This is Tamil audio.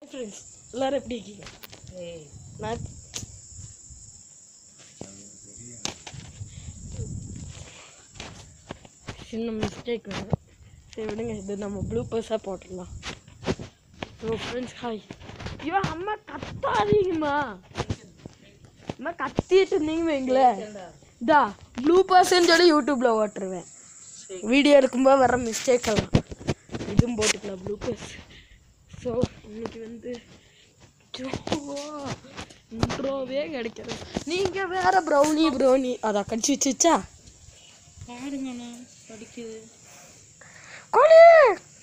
ஃப்ரெண்ட்ஸ் எல்லாரும் எப்படி இருக்கீங்க நான் சின்ன மிஸ்டேக் வந்து சரி விடுங்க இது நம்ம ப்ளூ பர்ஸாக போட்டுடலாம் ஸோ ஃப்ரெண்ட்ஸ் ஹாய் ஐயோ அம்மா கத்தாதீங்கம்மா அம்மா கத்திட்டு இருந்தீங்க வைங்களேன் இதா ப்ளூ பர்ஸ்ன்னு சொல்லி யூடியூப்பில் ஓட்டுருவேன் வீடியோ எடுக்கும்போது வர மிஸ்டேக் எல்லாம் இதுவும் போட்டுக்கலாம் ப்ளூ பர்ஸ் ஸோ இன்னைக்கு வந்து இன்ட்ரோவே கிடைக்கிறது நீங்கள் வேற ப்ரௌனி ப்ரௌனி அதை கடிச்சு வச்சுச்சா பாருங்கண்ணா படிக்குது கோழி